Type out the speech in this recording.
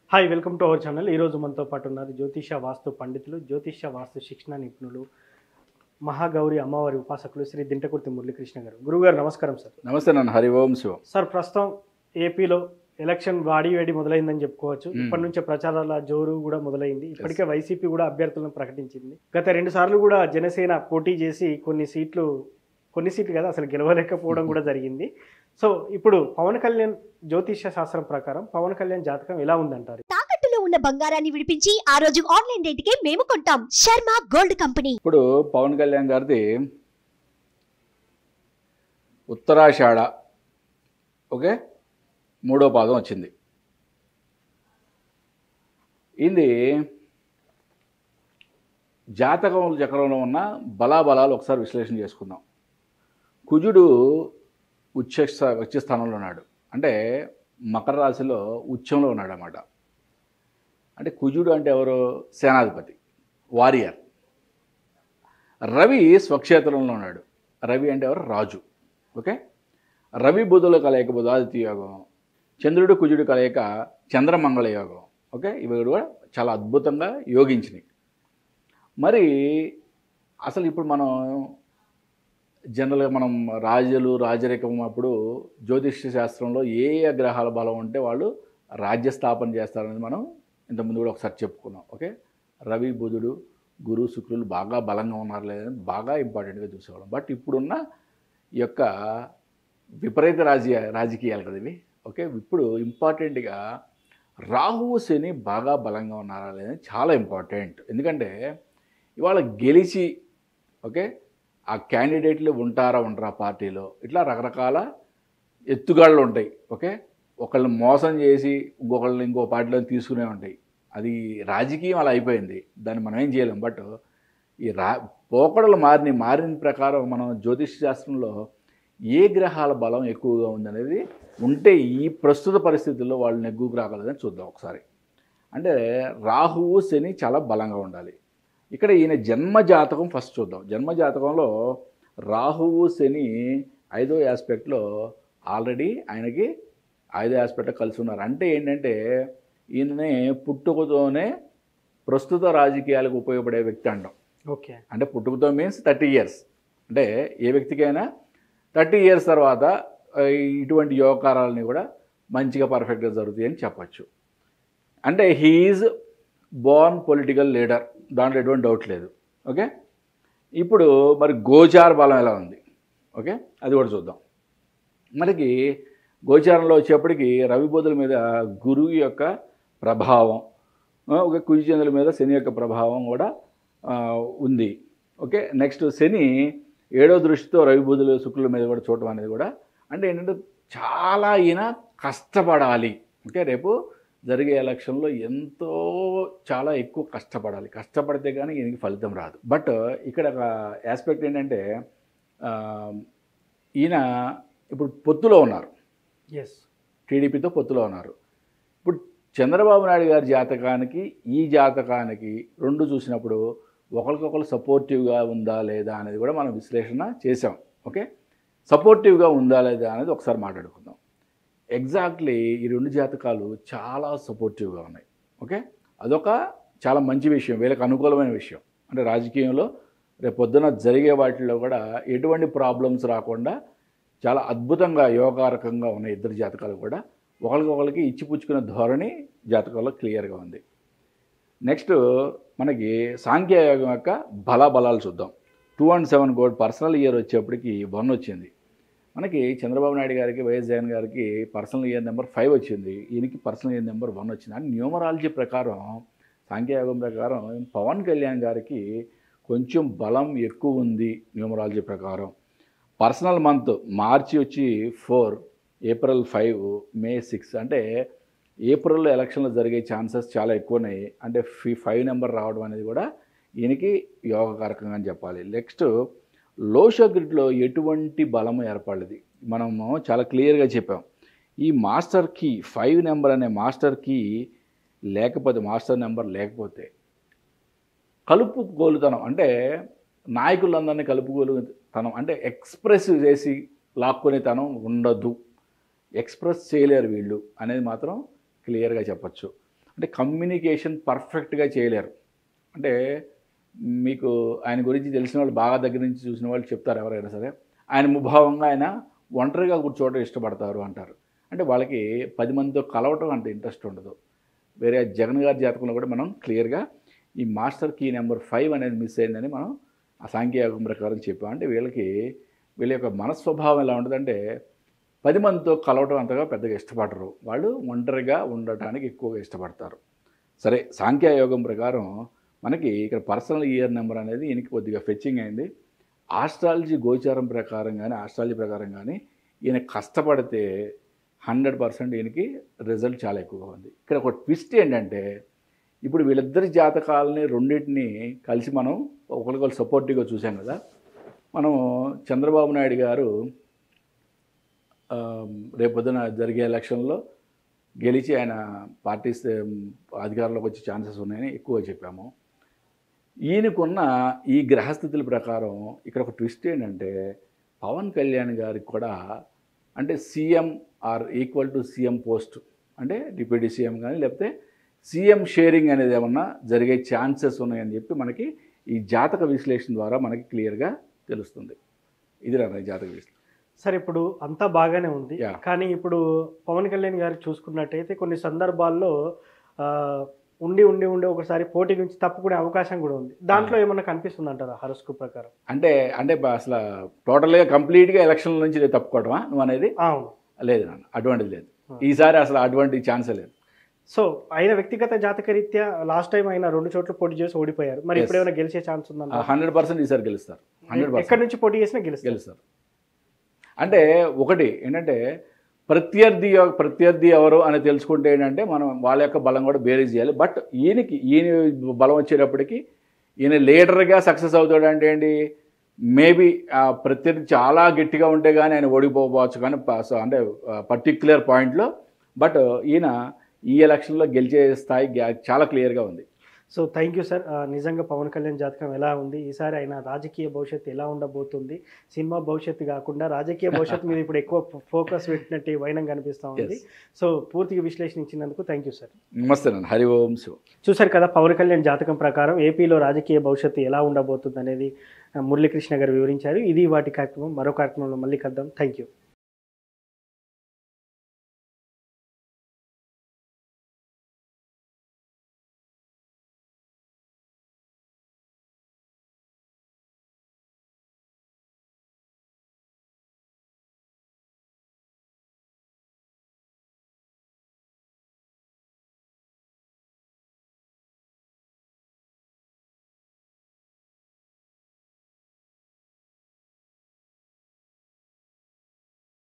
Hi welcome to our channel ఈరోజు మనతో పాటు ఉన్నారు జ్యోతిష వాస్తు పండితులు జ్యోతిష వాస్తు శిక్షణ నిపుణులు మహాగౌరి అమ్మవారి ఉపాసకులు శ్రీ దింటకుర్తి మురళీకృష్ణ గారు గురుగారు నమస్కారం సార్ నమస్తే నన్ను హరి ఓం శివం సార్ ప్రస్తుతం ఏపీలో ఎలక్షన్ వాడి వేడి మొదలైందని చెప్పుకోవచ్చు Hmm. ఇప్పటి నుంచే ప్రచారాల జోరు కూడా మొదలైంది ఇప్పటికే వైసీపీ కూడా అభ్యర్థులను ప్రకటించింది గత రెండు సార్లు కూడా జనసేన పోటీ చేసి కొన్ని సీట్లు కొన్ని సీట్లు కదా అసలు గెలవలేకపోవడం కూడా జరిగింది సో ఇప్పుడు పవన్ కళ్యాణ్ జ్యోతిష శాస్త్రం ప్రకారం పవన్ కళ్యాణ్ జాతకం ఎలా ఉందంటారు తాకట్టులో ఉన్న బంగారాన్ని విడిపించి ఆ రోజు ఆన్లైన్ రేటుకే మేము కొంటాం శర్మ గోల్డ్ కంపెనీ ఇప్పుడు పవన్ కళ్యాణ్ గారిది ఉత్తరాషాఢ ఓకే మూడో పాదం వచ్చింది ఇది జాతకం చక్రంలో ఉన్న బలాబలాలు ఒకసారి విశ్లేషణ చేసుకుందాం కుజుడు ఉచ్చ ఉచ్చ స్థానంలో ఉన్నాడు అంటే మకర రాశిలో ఉచ్చంలో ఉన్నాడు అన్నమాట అంటే కుజుడు అంటే ఎవరు సేనాధిపతి వారియర్ రవి స్వక్షేత్రంలో ఉన్నాడు రవి అంటే ఎవరు రాజు ఓకే రవి బుధుల కలయిక బుధాదిత్య యోగం చంద్రుడు కుజుడు కలయిక చంద్రమంగళ యోగం ఓకే ఇవి కూడా చాలా అద్భుతంగా యోగించినాయి మరి అసలు ఇప్పుడు మనం జనరల్గా మనం రాజులు రాజరికం అప్పుడు జ్యోతిష్య శాస్త్రంలో ఏ ఏ గ్రహాల బలం ఉంటే వాళ్ళు రాజ్య స్థాపన చేస్తారనేది మనం ఇంతకుముందు కూడా ఒకసారి చెప్పుకున్నాం ఓకే రవి బుధుడు గురు శుక్రులు బాగా బలంగా ఉన్నారు లేదని బాగా ఇంపార్టెంట్గా చూసేవాళ్ళం బట్ ఇప్పుడున్న ఈ యొక్క విపరీత రాజకీయ రాజకీయాలు కదా ఇవి ఓకే ఇప్పుడు ఇంపార్టెంట్గా రాహువు శని బాగా బలంగా ఉన్నారా లేదని చాలా ఇంపార్టెంట్ ఎందుకంటే ఇవాళ గెలిచి ఓకే ఆ క్యాండిడేట్లు ఉంటారా ఉండరా పార్టీలో ఇట్లా రకరకాల ఎత్తుగాళ్ళు ఉంటాయి ఓకే ఒకళ్ళని మోసం చేసి ఇంకొకళ్ళని ఇంకో పార్టీలో తీసుకునే ఉంటాయి అది రాజకీయం అలా అయిపోయింది దాన్ని మనం ఏం చేయలేం బట్ ఈ రా పోకడలు మారిన మారిన ప్రకారం మనం జ్యోతిష్ శాస్త్రంలో ఏ గ్రహాల బలం ఎక్కువగా ఉందనేది ఉంటే ఈ ప్రస్తుత పరిస్థితుల్లో వాళ్ళు నెగ్గుకు రాగలదని చూద్దాం ఒకసారి అంటే రాహువు శని చాలా బలంగా ఉండాలి ఇక్కడ ఈయన జన్మ జాతకం ఫస్ట్ చూద్దాం జన్మ జాతకంలో రాహువు శని ఐదో ఆస్పెక్ట్లో ఆల్రెడీ ఆయనకి ఐదో ఆస్పెక్ట్ కలిసి ఉన్నారు అంటే ఏంటంటే ఈయననే పుట్టుకతోనే ప్రస్తుత రాజకీయాలకు ఉపయోగపడే వ్యక్తి అంటాం ఓకే అంటే పుట్టుకతో మీన్స్ థర్టీ ఇయర్స్ అంటే ఏ వ్యక్తికైనా థర్టీ ఇయర్స్ తర్వాత ఆ, ఇటువంటి యోగకారాలని కూడా మంచిగా పర్ఫెక్ట్గా జరుగుతాయి అని చెప్పచ్చు అంటే హీఈజ్ బోర్న్ పొలిటికల్ లీడర్ దాంట్లో ఎటువంటి డౌట్ లేదు ఓకే ఇప్పుడు మరి గోచార బలం ఎలా ఉంది ఓకే అది కూడా చూద్దాం మనకి గోచారంలో వచ్చేప్పటికి రవి బోధుల మీద గురువు యొక్క ప్రభావం ఆ, ఒక కుజిచంద్రుల మీద శని యొక్క ప్రభావం కూడా ఆ, ఉంది ఓకే నెక్స్ట్ శని ఏడో దృష్టితో రవి బుధులు శుక్రుల మీద కూడా చూడటం అనేది కూడా అంటే ఏంటంటే చాలా ఈయన కష్టపడాలి ఓకే రేపు జరిగే ఎలక్షన్లో ఎంతో చాలా ఎక్కువ కష్టపడాలి కష్టపడితే కానీ ఈయనకి ఫలితం రాదు బట్ ఇక్కడ ఒక ఆస్పెక్ట్ ఏంటంటే ఆ, ఈయన ఇప్పుడు పొత్తులో ఉన్నారు ఎస్ టీడీపీతో పొత్తులో ఉన్నారు ఇప్పుడు చంద్రబాబు నాయుడు గారి జాతకానికి ఈ జాతకానికి రెండు చూసినప్పుడు ఒకరికొకరు సపోర్టివ్గా ఉందా లేదా అనేది కూడా మనం విశ్లేషణ చేసాం ఓకే సపోర్టివ్గా ఉందా లేదా అనేది ఒకసారి మాట్లాడుకుందాం ఎగ్జాక్ట్లీ ఈ రెండు జాతకాలు చాలా సపోర్టివ్గా ఉన్నాయి ఓకే అదొక చాలా మంచి విషయం వీళ్ళకి అనుకూలమైన విషయం అంటే రాజకీయంలో రేపు పొద్దున జరిగే వాటిల్లో కూడా ఎటువంటి ప్రాబ్లమ్స్ రాకుండా చాలా అద్భుతంగా యోగారకంగా ఉన్న ఇద్దరు జాతకాలు కూడా ఒకరికొకరికి ఇచ్చిపుచ్చుకునే ధోరణి జాతకాల్లో క్లియర్గా ఉంది నెక్స్ట్ మనకి సాంఖ్యయోగం యొక్క బలాబలాలు చూద్దాం two and seven code personal year వచ్చేప్పటికి వన్ వచ్చింది మనకి చంద్రబాబు నాయుడు గారికి వైఎస్ జగన్ గారికి పర్సనల్ ఇయర్ నెంబర్ ఫైవ్ వచ్చింది ఈయనకి పర్సనల్ ఇయర్ నెంబర్ వన్ వచ్చింది అని న్యూమరాలజీ ప్రకారం సాంఖ్యయోగం ప్రకారం పవన్ కళ్యాణ్ గారికి కొంచెం బలం ఎక్కువ ఉంది న్యూమరాలజీ ప్రకారం పర్సనల్ మంత్ మార్చి వచ్చి four April five May six అంటే ఏప్రిల్లో ఎలక్షన్లు జరిగే ఛాన్సెస్ చాలా ఎక్కువ ఉన్నాయి అంటే ఫి ఫైవ్ నెంబర్ రావడం అనేది కూడా ఈయనకి యోగకారకంగా అని చెప్పాలి నెక్స్ట్ లోషో గ్రిడ్లో ఎటువంటి బలము ఏర్పడలేదు మనము చాలా క్లియర్గా చెప్పాం ఈ మాస్టర్ కీ ఫైవ్ నెంబర్ అనే మాస్టర్ కీ లేకపోతే మాస్టర్ నెంబర్ లేకపోతే కలుపుకోలుతనం అంటే నాయకులందరినీ కలుపుకోలుతనం అంటే ఎక్స్ప్రెస్ చేసి లాక్కునే తనం ఉండదు ఎక్స్ప్రెస్ చేయలేరు వీళ్ళు అనేది మాత్రం క్లియర్గా చెప్పచ్చు అంటే కమ్యూనికేషన్ పర్ఫెక్ట్గా చేయలేరు అంటే మీకు ఆయన గురించి తెలిసిన వాళ్ళు బాగా దగ్గర నుంచి చూసిన వాళ్ళు చెప్తారు ఎవరైనా సరే ఆయన ముభావంగా ఆయన ఒంటరిగా కూర్చోవడం ఇష్టపడతారు అంటారు అంటే వాళ్ళకి పది మందితో కలవటం అంత ఇంట్రెస్ట్ ఉండదు వేరే జగన్ గారి జాతకంలో కూడా మనం క్లియర్గా ఈ మాస్టర్ కీ నెంబర్ ఫైవ్ అనేది మిస్ అయిందని మనం ఆ సాంఖ్యయోగం ప్రకారం చెప్పాం అంటే వీళ్ళకి వీళ్ళ యొక్క మనస్వభావం ఎలా ఉంటుందంటే పది మందితో కలవటం అంతగా పెద్దగా ఇష్టపడరు వాళ్ళు ఒంటరిగా ఉండటానికి ఎక్కువగా ఇష్టపడతారు సరే సాంఖ్యయోగం ప్రకారం మనకి ఇక్కడ పర్సనల్ ఇయర్ నెంబర్ అనేది ఈయనకి కొద్దిగా ఫెచ్చింగ్ అయింది ఆస్ట్రాలజీ గోచారం ప్రకారం కానీ ఆస్ట్రాలజీ ప్రకారం కానీ ఈయన కష్టపడితే హండ్రెడ్ పర్సెంట్ ఈయనకి రిజల్ట్ చాలా ఎక్కువగా ఉంది ఇక్కడ ఒక ట్విస్ట్ ఏంటంటే ఇప్పుడు వీళ్ళిద్దరి జాతకాలని రెండింటిని కలిసి మనం ఒకరికొకరు సపోర్టివ్గా చూసాం కదా మనం చంద్రబాబు నాయుడు గారు ఆ, రేపొద్దున జరిగే ఎలక్షన్లో గెలిచి ఆయన పార్టీ స- అధికారంలోకి వచ్చే ఛాన్సెస్ ఉన్నాయని ఎక్కువ చెప్పాము ఈయనకున్న ఈ గ్రహస్థితుల ప్రకారం ఇక్కడ ఒక ట్విస్ట్ ఏంటంటే పవన్ కళ్యాణ్ గారికి కూడా అంటే CM or equal to CM post అంటే డిప్యూటీ సీఎం కానీ లేకపోతే సీఎం షేరింగ్ అనేది ఏమన్నా జరిగే ఛాన్సెస్ ఉన్నాయని చెప్పి మనకి ఈ జాతక విశ్లేషణ ద్వారా మనకి క్లియర్గా తెలుస్తుంది ఇది నా జాతక విశ్లేషణ సరే ఇప్పుడు అంతా బాగానే ఉంది Yeah. కానీ ఇప్పుడు పవన్ కళ్యాణ్ గారు చూసుకున్నట్టయితే కొన్ని సందర్భాల్లో ఆ, ఉండి ఉండి ఉండి ఒకసారి పోటీ నుంచి తప్పుకునే అవకాశం కూడా ఉంది దాంట్లో ఏమన్నా కనిపిస్తుంది అంటారా హరస్కు ప్రకారం అంటే అంటే బా- అసలు టోటల్గా కంప్లీట్గా ఎలక్షన్ల నుంచి నేను తప్పుకోవడమా నువ్వు అనేది అవును లేదు నాన్న అటువంటిది లేదు Hmm. ఈసారి అసలు అటువంటి ఛాన్సే లేదు సో ఆయన వ్యక్తిగత జాతక రీత్యా లాస్ట్ టైం ఆయన రెండు చోట్ల పోటీ చేసి ఓడిపోయారు మరి Yes. ఇప్పుడు ఏమైనా గెలిచే ఛాన్స్ ఉందంట హండ్రెడ్ పర్సెంట్ ఈసారి గెలుస్తారు హండ్రెడ్ ఎక్కడి పర్సెంట్ నుంచి పోటీ చేసినా గెలుస్తారు గెలుస్తారు అంటే ఒకటి ఏంటంటే ప్రత్యర్థి ఎవ- ప్రత్యర్థి ఎవరు అని తెలుసుకుంటే ఏంటంటే మనం వాళ్ళ యొక్క బలం కూడా బేరీజ్ చేయాలి బట్ ఈయనకి ఈయన బలం వచ్చేటప్పటికి ఈయన లీడర్గా సక్సెస్ అవుతాడు అంటే ఏంటి మేబీ ఆ ప్రత్యర్థి చాలా గట్టిగా ఉంటే కానీ ఆయన ఓడిపోవచ్చు కానీ ప- సో అంటే పర్టిక్యులర్ పాయింట్లో బట్ ఈయన ఈ ఎలక్షన్లో గెలిచే స్థాయి గ్యా- చాలా క్లియర్గా ఉంది సో థ్యాంక్ యూ సార్ నిజంగా పవన్ కళ్యాణ్ జాతకం ఎలా ఉంది ఈసారి ఆయన రాజకీయ భవిష్యత్తు ఎలా ఉండబోతుంది సినిమా భవిష్యత్తు కాకుండా రాజకీయ భవిష్యత్తు మీద ఇప్పుడు ఎక్కువ ఫోకస్ పెట్టినట్టు వైనం కనిపిస్తూ ఉంది Yes. సో పూర్తిగా విశ్లేషించినందుకు థ్యాంక్ యూ సార్ నమస్తే నన్ను హరి ఓం శివ చూశారు కదా పవన్ కళ్యాణ్ జాతకం ప్రకారం ఏపీలో రాజకీయ భవిష్యత్తు ఎలా ఉండబోతుంది అనేది ఆ, మురళీకృష్ణ గారు వివరించారు ఇది వాటి కార్యక్రమం మరో కార్యక్రమంలో మళ్ళీ కలుద్దాం థ్యాంక్ యూ